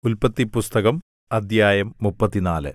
ഉല്പത്തിപ്പുസ്തകം അദ്ധ്യായം മുപ്പത്തിനാല്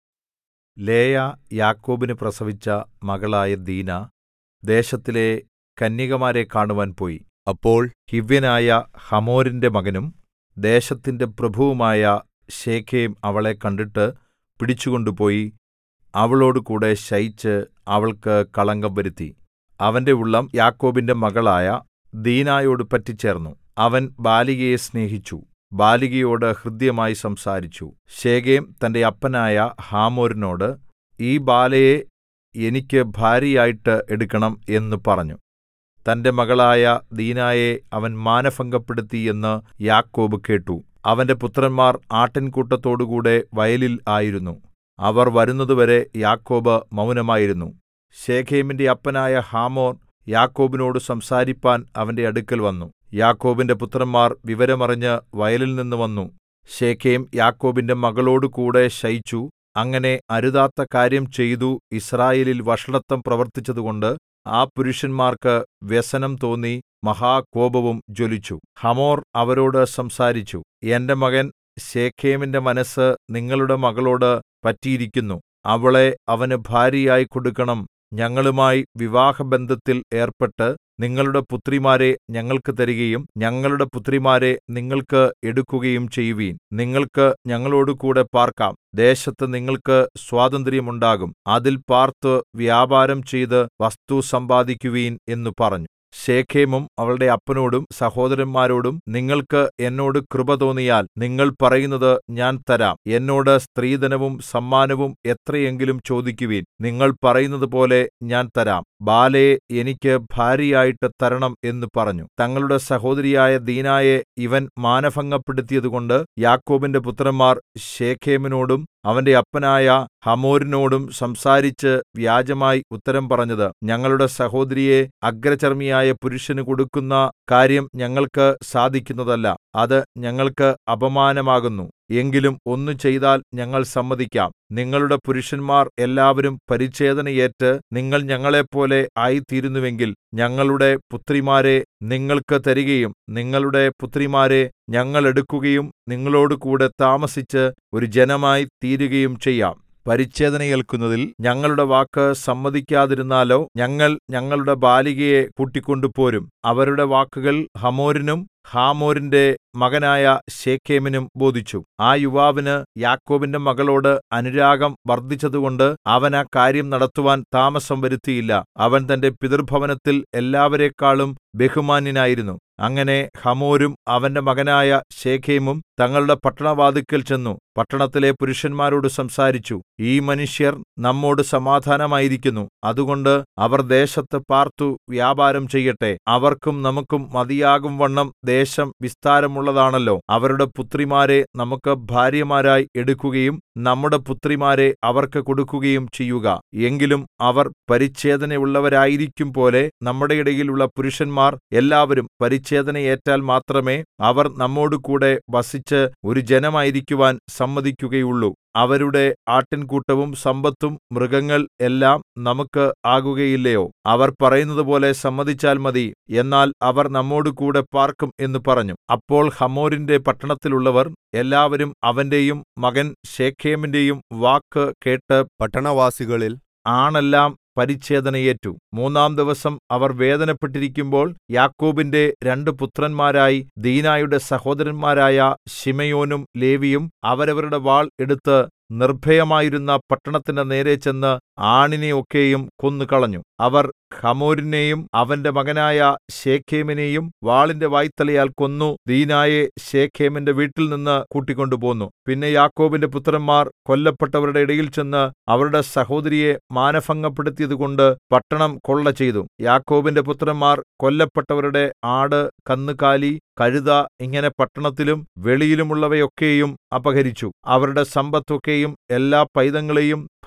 ലേയാ യാക്കോബിന് പ്രസവിച്ച മകളായ ദീനാ ദേശത്തിലെ കന്യകമാരെ കാണുവാൻ പോയി അപ്പോൾ ഹിവ്യനായ ഹമോരിന്റെ മകനും ദേശത്തിന്റെ പ്രഭുവുമായ ശേഖേം അവളെ കണ്ടിട്ട് പിടിച്ചുകൊണ്ടുപോയി അവളോടുകൂടെ ശയിച്ച് അവൾക്ക് കളങ്കം വരുത്തി അവന്റെ ഉള്ളം യാക്കോബിന്റെ മകളായ ദീനായോട് പറ്റിച്ചേർന്നു അവൻ ബാലികയെ സ്നേഹിച്ചു ബാലികയോട് ഹൃദ്യമായി സംസാരിച്ചു ശേഖേം തന്റെ അപ്പനായ ഹമോരിനോട് ഈ ബാലയെ എനിക്ക് ഭാര്യയായിട്ട് എടുക്കണം എന്ന് പറഞ്ഞു തന്റെ മകളായ ദീനായെ അവൻ മാനഭംഗപ്പെടുത്തി എന്ന് യാക്കോബ് കേട്ടു അവന്റെ പുത്രന്മാർ ആട്ടിൻകൂട്ടത്തോടുകൂടെ വയലിൽ ആയിരുന്നു അവർ വരുന്നതുവരെ യാക്കോബ് മൗനമായിരുന്നു ശേഖേമിന്റെ അപ്പനായ ഹാമോർ യാക്കോബിനോട് സംസാരിപ്പാൻ അവന്റെ അടുക്കൽ വന്നു യാക്കോബിന്റെ പുത്രന്മാർ വിവരമറിഞ്ഞ് വയലിൽ നിന്ന് വന്നു ശേഖേം യാക്കോബിന്റെ മകളോടുകൂടെ ശയിച്ചു അങ്ങനെ അരുതാത്ത കാര്യം ചെയ്തു യിസ്രായേലിൽ വഷളത്തം പ്രവർത്തിച്ചതുകൊണ്ട് ആ പുരുഷന്മാർക്ക് വ്യസനം തോന്നി മഹാകോപവും ജ്വലിച്ചു ഹമോർ അവരോട് സംസാരിച്ചു എന്റെ മകൻ ശേഖേമിന്റെ മനസ്സ് നിങ്ങളുടെ മകളോട് പറ്റിയിരിക്കുന്നു അവളെ അവന് ഭാര്യയായി കൊടുക്കണം ഞങ്ങളുമായി വിവാഹബന്ധത്തിൽ ഏർപ്പെട്ട് നിങ്ങളുടെ പുത്രിമാരെ ഞങ്ങൾക്ക് തരികയും ഞങ്ങളുടെ പുത്രിമാരെ നിങ്ങൾക്ക് എടുക്കുകയും ചെയ്യുവിൻ നിങ്ങൾക്ക് ഞങ്ങളോടുകൂടെ പാർക്കാം ദേശത്ത് നിങ്ങൾക്ക് സ്വാതന്ത്ര്യമുണ്ടാകും അതിൽ പാർത്ത് വ്യാപാരം ചെയ്ത് വസ്തു സമ്പാദിക്കുവിൻ എന്നു പറഞ്ഞു ശേഖേമും അവളുടെ അപ്പനോടും സഹോദരന്മാരോടും നിങ്ങൾക്ക് എന്നോട് കൃപ തോന്നിയാൽ നിങ്ങൾ പറയുന്നത് ഞാൻ തരാം എന്നോട് സ്ത്രീധനവും സമ്മാനവും എത്രയെങ്കിലും ചോദിക്കുവിൻ നിങ്ങൾ പറയുന്നതുപോലെ ഞാൻ തരാം ബാലയെ എനിക്ക് ഭാര്യയായിട്ട് തരണം എന്ന് പറഞ്ഞു തങ്ങളുടെ സഹോദരിയായ ദീനായെ ഇവൻ മാനഭംഗപ്പെടുത്തിയതുകൊണ്ട് യാക്കോബിന്റെ പുത്രന്മാർ ശേഖേമിനോടും അവന്റെ അപ്പനായ ഹമോരിനോടും സംസാരിച്ച് വ്യാജമായി ഉത്തരം പറഞ്ഞത് ഞങ്ങളുടെ സഹോദരിയെ അഗ്രചർമ്മിയായ പുരുഷന് കൊടുക്കുന്ന കാര്യം ഞങ്ങൾക്ക് സാധിക്കുന്നതല്ല അത് ഞങ്ങൾക്ക് അപമാനമാകുന്നു എങ്കിലും ഒന്ന് ചെയ്താൽ ഞങ്ങൾ സമ്മതിക്കാം നിങ്ങളുടെ പുരുഷന്മാർ എല്ലാവരും പരിച്ഛേദനയേറ്റ് നിങ്ങൾ ഞങ്ങളെപ്പോലെ ആയിത്തീരുന്നുവെങ്കിൽ ഞങ്ങളുടെ പുത്രിമാരെ നിങ്ങൾക്ക് തരികയും നിങ്ങളുടെ പുത്രിമാരെ ഞങ്ങൾ എടുക്കുകയും നിങ്ങളോടുകൂടെ താമസിച്ച് ഒരു ജനമായി തീരുകയും ചെയ്യാം പരിച്ഛേദന ഏൽക്കുന്നതിൽ ഞങ്ങളുടെ വാക്ക് സമ്മതിക്കാതിരുന്നാലോ ഞങ്ങൾ ഞങ്ങളുടെ ബാലികയെ കൂട്ടിക്കൊണ്ടുപോരും അവരുടെ വാക്കുകൾ ഹമോരിനും ഹാമോരിന്റെ മകനായ ശേഖേമിനും ബോധിച്ചു ആ യുവാവിന് യാക്കോബിന്റെ മകളോട് അനുരാഗം വർദ്ധിച്ചതുകൊണ്ട് അവൻ ആ കാര്യം നടത്തുവാൻ താമസം വരുത്തിയില്ല അവൻ തന്റെ പിതൃഭവനത്തിൽ എല്ലാവരെക്കാളും ബഹുമാന്യനായിരുന്നു അങ്ങനെ ഹമോരും അവന്റെ മകനായ ശേഖേമും തങ്ങളുടെ പട്ടണവാതിക്കൽ ചെന്നു പട്ടണത്തിലെ പുരുഷന്മാരോട് സംസാരിച്ചു ഈ മനുഷ്യർ നമ്മോട് സമാധാനമായിരിക്കുന്നു അതുകൊണ്ട് അവർ ദേശത്ത് പാർത്തു വ്യാപാരം ചെയ്യട്ടെ അവർക്കും നമുക്കും മതിയാകും വണ്ണം ദേശം വിസ്താരമുള്ളതാണല്ലോ അവരുടെ പുത്രിമാരെ നമുക്ക് ഭാര്യമാരായി എടുക്കുകയും നമ്മുടെ പുത്രിമാരെ അവർക്ക് കൊടുക്കുകയും ചെയ്യുക എങ്കിലും അവർ പരിച്ഛേദനയുള്ളവരായിരിക്കും പോലെ നമ്മുടെ ഇടയിലുള്ള പുരുഷന്മാർ എല്ലാവരും പരിച്ഛേദനയേറ്റാൽ മാത്രമേ അവർ നമ്മോടുകൂടെ വസിച്ച് ഒരു ജനമായിരിക്കുവാൻ സമ്മതിക്കുകയുള്ളൂ അവരുടെ ആട്ടിൻകൂട്ടവും സമ്പത്തും മൃഗങ്ങൾ എല്ലാം നമുക്ക് ആകുകയില്ലയോ അവർ പറയുന്നതുപോലെ സമ്മതിച്ചാൽ മതി എന്നാൽ അവർ നമ്മോടുകൂടെ പാർക്കും എന്ന് പറഞ്ഞു അപ്പോൾ ഹമോരിന്റെ പട്ടണത്തിലുള്ളവർ എല്ലാവരും അവന്റെയും മകൻ ശേഖേമിന്റെയും വാക്ക് കേട്ട് പട്ടണവാസികളിൽ ആണെല്ലാം പരിച്ഛേദനയേറ്റു മൂന്നാം ദിവസം അവർ വേദനപ്പെട്ടിരിക്കുമ്പോൾ യാക്കോബിന്റെ രണ്ട് പുത്രന്മാരായി ദീനായുടെ സഹോദരന്മാരായ ശിമയോനും ലേവിയും അവരവരുടെ വാൾ എടുത്ത് നിർഭയമായിരുന്ന പട്ടണത്തിന്റെ നേരെ ചെന്ന് ആണിനെ ഒക്കെയും കൊന്നുകളഞ്ഞു അവർ ഹമോരിനെയും അവന്റെ മകനായ ശേഖേമിനെയും വാളിന്റെ വായ്ത്തലയാൽ കൊന്നു ദീനായെ ശേഖേമിന്റെ വീട്ടിൽ നിന്ന് കൂട്ടിക്കൊണ്ടുപോന്നു പിന്നെ യാക്കോബിന്റെ പുത്രന്മാർ കൊല്ലപ്പെട്ടവരുടെ ഇടയിൽ ചെന്ന് അവരുടെ സഹോദരിയെ മാനഭംഗപ്പെടുത്തിയതുകൊണ്ട് പട്ടണം കൊള്ള ചെയ്തു യാക്കോബിന്റെ പുത്രന്മാർ കൊല്ലപ്പെട്ടവരുടെ ആട് കന്നുകാലി കഴുത ഇങ്ങനെ പട്ടണത്തിലും വെളിയിലുമുള്ളവയൊക്കെയും അപഹരിച്ചു അവരുടെ സമ്പത്തൊക്കെയും എല്ലാ പൈതങ്ങളെയും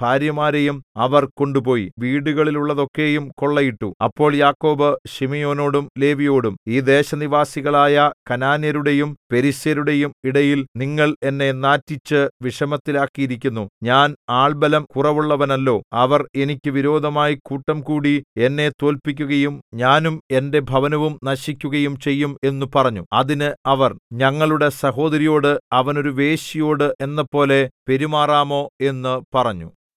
ഭാര്യമാരെയും അവർ കൊണ്ടുപോയി വീടുകളിലുള്ളതൊക്കെയും കൊള്ളയിട്ടു അപ്പോൾ യാക്കോബ് ശിമെയോനോടും ലേവിയോടും ഈ ദേശനിവാസികളായ കനാന്യരുടെയും പെരിസ്യരുടെയും ഇടയിൽ നിങ്ങൾ എന്നെ നാറ്റിച്ച് വിഷമത്തിലാക്കിയിരിക്കുന്നു ഞാൻ ആൾബലം കുറവുള്ളവനല്ലോ അവർ എനിക്ക് വിരോധമായി കൂട്ടംകൂടി എന്നെ തോല്പിക്കുകയും ഞാനും എന്റെ ഭവനവും നശിക്കുകയും ചെയ്യും എന്നു പറഞ്ഞു അതിന് അവർ ഞങ്ങളുടെ സഹോദരിയോട് അവനൊരു വേശ്യയോട് എന്നപോലെ പെരുമാറാമോ എന്ന് പറഞ്ഞു